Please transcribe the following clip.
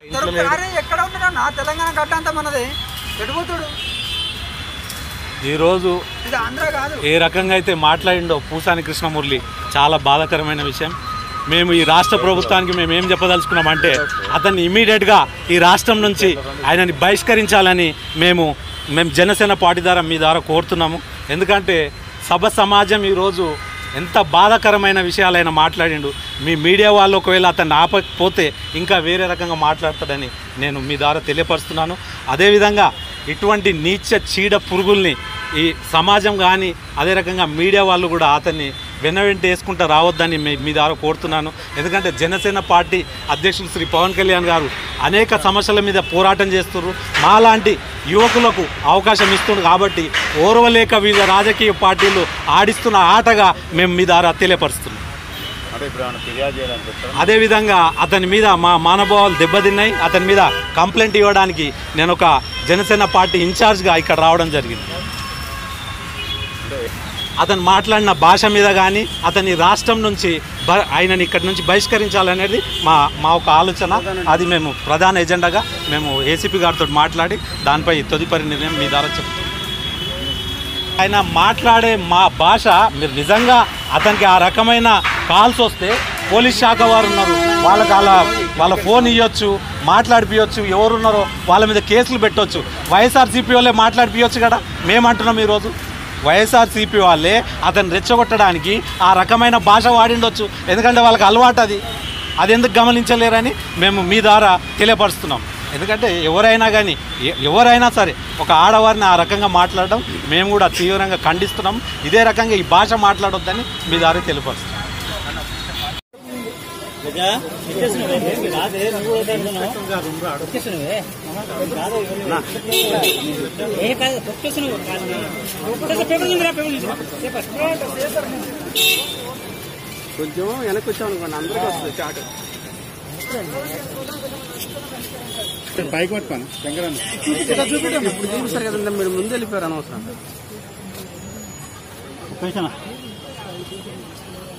అరే ఎక్కడ ఉన్నాడు నా తెలంగాణ గడ్డ అంతా మనది ఎడిపోతాడు ఈరోజు ఇది ఆంధ్ర కాదు ఏ రకంగా అయితే మాట్లాడిండో పూసాని కృష్ణమురళి చాలా బాధాకరమైన విషయం మేము ఈ రాష్ట్ర ప్రభుత్వానికి మేము ఏం చెప్పదలుచుకున్నామంటే అతన్ని ఇమీడియట్గా ఈ రాష్ట్రం నుంచి ఆయనని బహిష్కరించాలని మేము మేము జనసేన పార్టీ ద్వారా మీ ద్వారా కోరుతున్నాము ఎందుకంటే సభ సమాజం ఈరోజు ఎంత బాధాకరమైన విషయాలు ఆయన మాట్లాడిండు మీ మీడియా వాళ్ళు ఒకవేళ అతన్ని ఆపకపోతే ఇంకా వేరే రకంగా మాట్లాడతాడని నేను మీ ద్వారా తెలియపరుస్తున్నాను అదేవిధంగా ఇటువంటి నీచ చీడ పురుగుల్ని ఈ సమాజం కానీ అదే రకంగా మీడియా వాళ్ళు కూడా అతన్ని వెన్న వేసుకుంటూ రావద్దని మీ మీ ద్వారా కోరుతున్నాను ఎందుకంటే జనసేన పార్టీ అధ్యక్షులు శ్రీ పవన్ కళ్యాణ్ గారు అనేక సమస్యల మీద పోరాటం చేస్తున్నారు మాలాంటి యువకులకు అవకాశం ఇస్తున్నారు కాబట్టి ఓర్వలేక వివిధ రాజకీయ పార్టీలు ఆడిస్తున్న ఆటగా మేము మీ ద్వారా తెలియపరుస్తున్నాం అంటే ఇప్పుడు ఏమైనా ఫిర్యాదు చేయాలనిపిస్తారా అదేవిధంగా అతని మీద మా మానభావాలు దెబ్బతిన్నాయి అతని మీద కంప్లైంట్ ఇవ్వడానికి నేను ఒక జనసేన పార్టీ ఇన్ఛార్జ్గా ఇక్కడ రావడం జరిగింది అతను మాట్లాడిన భాష మీద కానీ అతని రాష్ట్రం నుంచి బ ఆయనని ఇక్కడి నుంచి బహిష్కరించాలనేది మా మా ఒక ఆలోచన అది మేము ప్రధాన ఎజెండాగా మేము ఏసీపీ గారితో మాట్లాడి దానిపై తదుపరి నిర్ణయం మీ ద్వారా చెప్తాం ఆయన మాట్లాడే మా భాష మీరు నిజంగా అతనికి ఆ రకమైన కాల్స్ వస్తే పోలీస్ శాఖ వారు ఉన్నారు వాళ్ళకి అలా వాళ్ళ ఫోన్ ఇవ్వచ్చు మాట్లాడిపియొచ్చు ఎవరున్నారో వాళ్ళ మీద కేసులు పెట్టొచ్చు వైఎస్ఆర్సీపీ వాళ్ళే మాట్లాడిపియొచ్చు కదా మేమంటున్నాం ఈరోజు వైఎస్ఆర్సీపీ వాళ్ళే అతను రెచ్చగొట్టడానికి ఆ రకమైన భాష వాడిండొచ్చు ఎందుకంటే వాళ్ళకి అలవాటు అది అది ఎందుకు గమనించలేరని మేము మీ ద్వారా తెలియపరుస్తున్నాం ఎందుకంటే ఎవరైనా కానీ ఎ- ఎవరైనా సరే ఒక ఆడవారిని ఆ రకంగా మాట్లాడడం మేము కూడా తీవ్రంగా ఖండిస్తున్నాం ఇదే రకంగా ఈ భాష మాట్లాడొద్దని మీ ద్వారా తెలియపరుస్తున్నాం కొంచెం వెనక్కి వచ్చాం అనుకోండి అందరికీ వస్తుంది చాటు పైకి పట్టుకోను శంకరన్న ఇప్పుడు చూపిస్తారు కదండి మీరు ముందు వెళ్ళిపోయారు అనవసరం